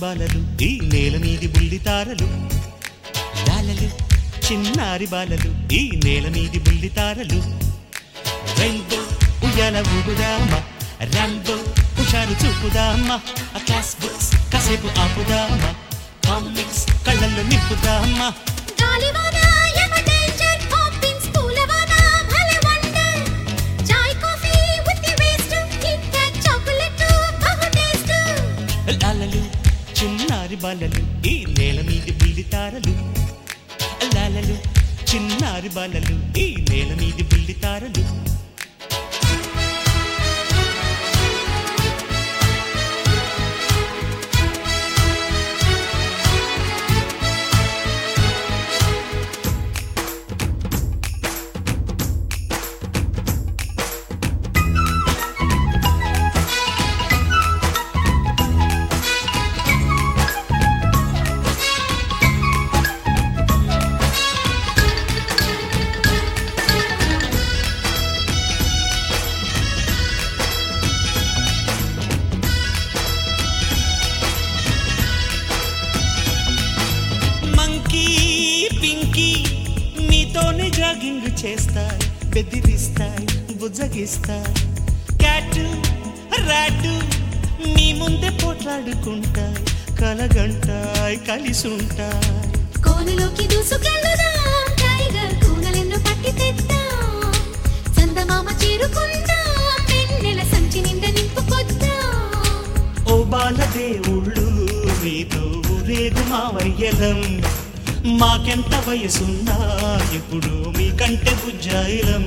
బాలలు ఈ నేల మీది బుల్లి తారలు లాలలు చిన్నారి బాలలు ఈ నేల మీది బుల్లి తారలు రెయిన్బో ఉయ్యాల ఊగుదామా రంబో హుషారు చూపుదామా ఆ క్లాస్ బుక్స్ కాసేపు ఆపుదామా కామిక్స్ కళ్ళల్లో నింపుదామా గాలివాన యమ డేంజర్ పాపిన్స్ పూలవాన భలే wonder chai coffee with the waste KitKat chocolate బహు టేస్ట్ లాలలు చిన్నారి బాలలు ఈ నేల మీది బుల్లి తారలు లాలలు చిన్నారి బాలలు ఈ నేల మీది బుల్లి తారలు మంకీ పింకీ నీతోనే జాగింగ్ చేస్తాయి బెదిరిస్తాయి బుజ్జగిస్తాయి క్యాట్ రాటు నీ ముందే పోట్లాడుకుంటాయి కలగంటాయి కలిసి ఉంటాయి కోనలోకి దూసుకెళ్దాం టైగర్ కూనలెన్నో పట్టి తెద్దాం చందమామ చేరుకుందాం వెన్నెల సంచి నిండా నింపుకొద్దాం ఓ బాల దేవుళ్ళు మీతో ఊరేగు మావయ్యలం మాకెంత వయసున్నా ఇప్పుడు మీకంటే బుజ్జాయిలం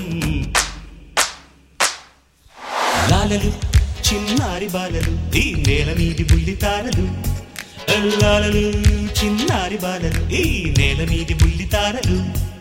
లాలలు చిన్నారి బాలలు ఈ నేల మీది బుల్లి తారలు లాలలు చిన్నారి బాలలు ఈ నేల మీది బుల్లి తారలు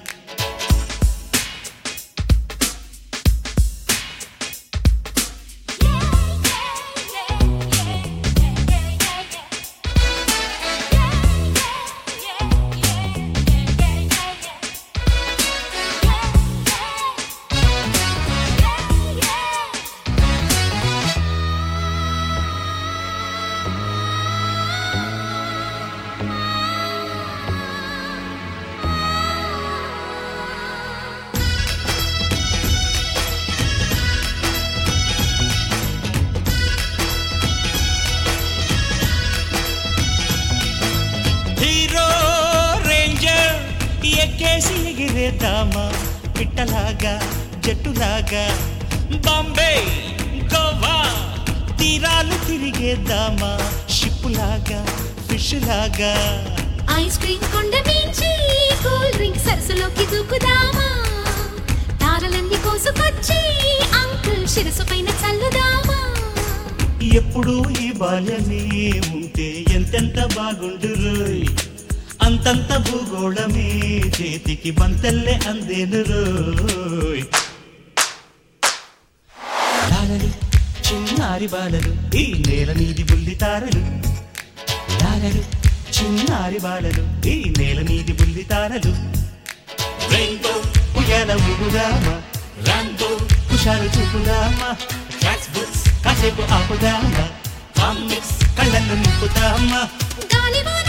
హీరో రేంజర్ ఎక్కేసి ఎగిరేద్దామా పిట్టలాగా జట్టులాగా బాంబే గోవా తీరాలు తిరిగేద్దామా షిప్పులాగా ఫిష్ లాగా ఐస్ క్రీమ్ కొండ మించి కూల్ డ్రింక్ సరస్సులోకి దూకుదామా తారలన్నీ కోసుకొచ్చి అంకుల్ శిరసు పైన చల్లుదామా ఎప్పుడు ఈ బాల్యమే ఉంటే ఎంతెంత బాగుండు రోయ్ అంతంత భూగోళమే చేతికి బంతల్లే అందేను రోయ్ లాలలు చిన్నారి బాలలు ఈ నేల మీది బుల్లి తారలు లాలలు చిన్నారి బాలలు ఈ నేల మీది బుల్లి తారలు రెయిన్బో ఉయ్యాల ఊగుదామా రాంబో హుషారు చూపుదామా క్లాస్ బుక్స్ కాసేపు ఆపుదామా కామిక్స్ కళ్ళల్లో నింపుదామా గాలివాన